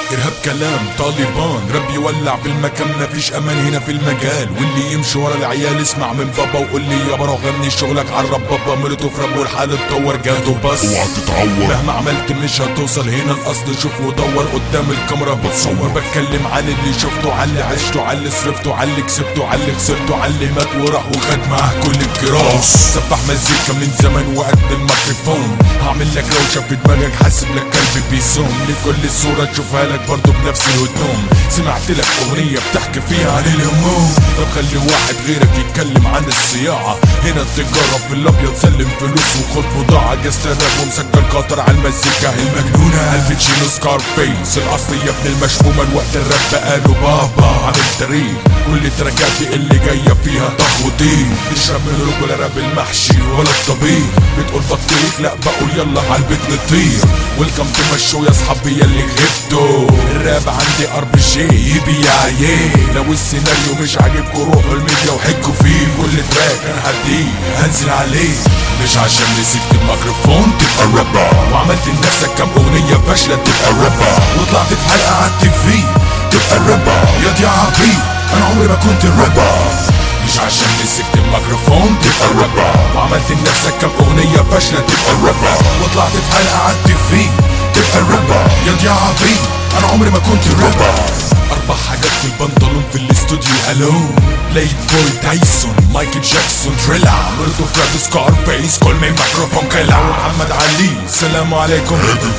ارهاب كلام طالبان رب يولع في المكان مفيش امان هنا في المجال واللي يمشي ورا العيال اسمع من بابا وقول لي يا برا غني شغلك عرب بابا ملته في رب والحال اتطور جاتو بس اوعى تتعور مهما عملت مش هتوصل هنا الاصل شوف ودور قدام الكاميرا بتصور بتكلم عن اللي شفته عن اللي عشته عن اللي صرفته عن اللي كسبته عن اللي خسرته عن اللي مات وراح وخد معاه كل الجراح سبح مزيكا من زمان وقد الميكروفون هعمل لك روشه في دماغك حاسب لك قلبي بيصوم لكل صوره تشوفها لك برضه بنفس الهدوم سمعت لك اغنيه بتحكي فيها عن الهموم طب خلي واحد غيرك يتكلم عن الصياعه هنا التجاره في الابيض سلم فلوس وخد بضاعه جست الراب ومسجل قطر على المزيكا المجنونه الباتشينو سكار فيس الاصلي يا ابن المشمومه الوقت الراب بقاله بابا عامل تاريخ كل تراكاتي اللي جايه فيها طخ وطير تشرب من رجل راب المحشي ولا الطبيخ بتقول بطيخ لا بقول يلا عالبيت نطير ويلكم تو مشو يا اصحابي يلي غبتوا الراب عندي ار بي جي يبيع يه لو السيناريو مش عاجبكوا روحوا الميديا وحكوا فيه كل تراك انا هديه هنزل عليه مش عشان مسكت الميكروفون تبقى رابر وعملت لنفسك كام اغنيه فاشله تبقى رابر وطلعت في حلقه على التي في تبقى رابر يا دي عبيط انا عمري ما كنت رابر مش عشان مسكت الميكروفون تبقى رابر وعملت لنفسك كام اغنيه فاشله تبقى رابر وطلعت في حلقه على التي في تبقى رابر يا دي عبيط انا عمري ما كنت رابر اربع حاجات في البنطلون في الاستوديو الون ليت بوي تايسون مايكل جاكسون تريلا مرته فراد سكار فيس كل مين ميكروفون كلا ومحمد علي السلام عليكم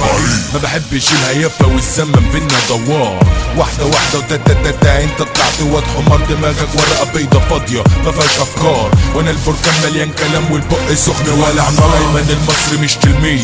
ما بحبش الهيافة والزمن بينا دوار واحدة واحدة وتاتا انت طلعت وتحمر دماغك ورقة بيضة فاضية ما فيهاش افكار وانا البركان مليان كلام والبق سخن ولع نار ايمن المصري مش تلميذ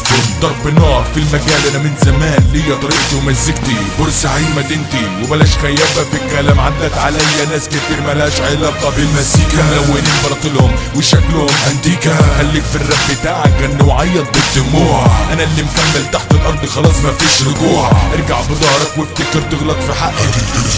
ضرب نار في المجال انا من زمان ليا طريقتي ومزيكتي بورسعيد مدينتي وبلاش خيابة في الكلام عدت عليا ناس كتير ملهاش علاقة بالمزيكا ملونين بلاطلهم وشكلهم انتيكا خليك في الراب بتاعك غني وعيط بالدموع انا اللي مكمل تحت الارض خلاص مفيش رجوع ارجع بظهرك وافتكر تغلط في حقك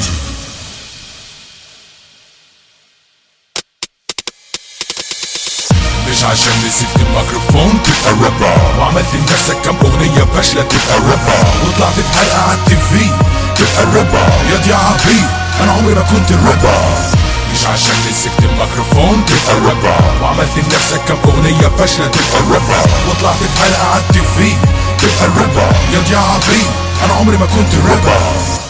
مش عشان مسكت الميكروفون تبقى رابر وعملت لنفسك كام اغنيه فاشله تبقى رابر وطلعت في حلقه على التي في تبقى رابر يا دي عبيط انا عمري ما كنت رابر مش عشان مسكت الميكروفون تبقى رابر وعملت لنفسك كام اغنيه فاشله تبقى رابر وطلعت في حلقه على التي في تبقى رابر يا دي عبيط انا عمري ما كنت رابر